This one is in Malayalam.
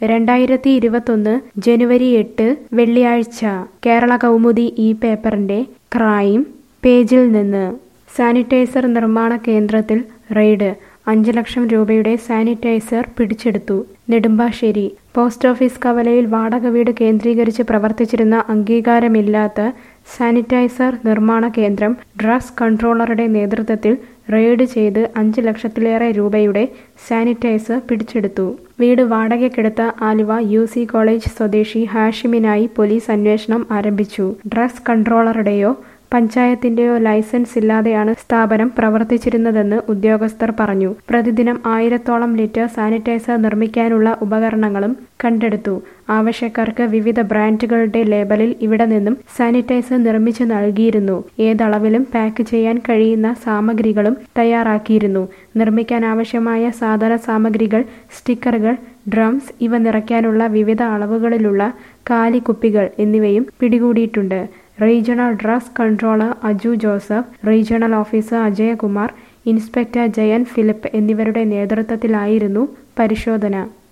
രണ്ടായിരത്തി ഇരുപത്തൊന്ന് ജനുവരി എട്ട് വെള്ളിയാഴ്ച കേരള കൗമുദി ഈ പേപ്പറിന്റെ ക്രൈം പേജിൽ നിന്ന് സാനിറ്റൈസർ നിർമ്മാണ കേന്ദ്രത്തിൽ റെയ്ഡ് അഞ്ച് ലക്ഷം രൂപയുടെ സാനിറ്റൈസർ പിടിച്ചെടുത്തു നെടുമ്പാശ്ശേരി പോസ്റ്റ് ഓഫീസ് കവലയിൽ വാടക വീട് കേന്ദ്രീകരിച്ച് പ്രവർത്തിച്ചിരുന്ന അംഗീകാരമില്ലാത്ത സാനിറ്റൈസർ നിർമ്മാണ കേന്ദ്രം ഡ്രഗ്സ് കൺട്രോളറുടെ നേതൃത്വത്തിൽ റെയ്ഡ് ചെയ്ത് അഞ്ച് ലക്ഷത്തിലേറെ രൂപയുടെ സാനിറ്റൈസർ പിടിച്ചെടുത്തു വീട് വാടകയ്ക്കെടുത്ത ആലുവ യു സി കോളേജ് സ്വദേശി ഹാഷിമിനായി പോലീസ് അന്വേഷണം ആരംഭിച്ചു ഡ്രഗ്സ് കൺട്രോളറുടെയോ പഞ്ചായത്തിന്റെയോ ലൈസൻസ് ഇല്ലാതെയാണ് സ്ഥാപനം പ്രവർത്തിച്ചിരുന്നതെന്ന് ഉദ്യോഗസ്ഥർ പറഞ്ഞു പ്രതിദിനം ആയിരത്തോളം ലിറ്റർ സാനിറ്റൈസർ നിർമ്മിക്കാനുള്ള ഉപകരണങ്ങളും കണ്ടെടുത്തു ആവശ്യക്കാർക്ക് വിവിധ ബ്രാൻഡുകളുടെ ലേബലിൽ ഇവിടെ നിന്നും സാനിറ്റൈസർ നിർമ്മിച്ചു നൽകിയിരുന്നു ഏതളവിലും പാക്ക് ചെയ്യാൻ കഴിയുന്ന സാമഗ്രികളും തയ്യാറാക്കിയിരുന്നു നിർമ്മിക്കാൻ ആവശ്യമായ സാധന സാമഗ്രികൾ സ്റ്റിക്കറുകൾ ഡ്രംസ് ഇവ നിറയ്ക്കാനുള്ള വിവിധ അളവുകളിലുള്ള കാലിക്കുപ്പികൾ എന്നിവയും പിടികൂടിയിട്ടുണ്ട് regional drugs controller Aju Joseph regional officer Ajayakumar inspector Jayan Philip എന്നിവരുടെ നേതൃത്വത്തിലായിരുന്നു പരിശോധന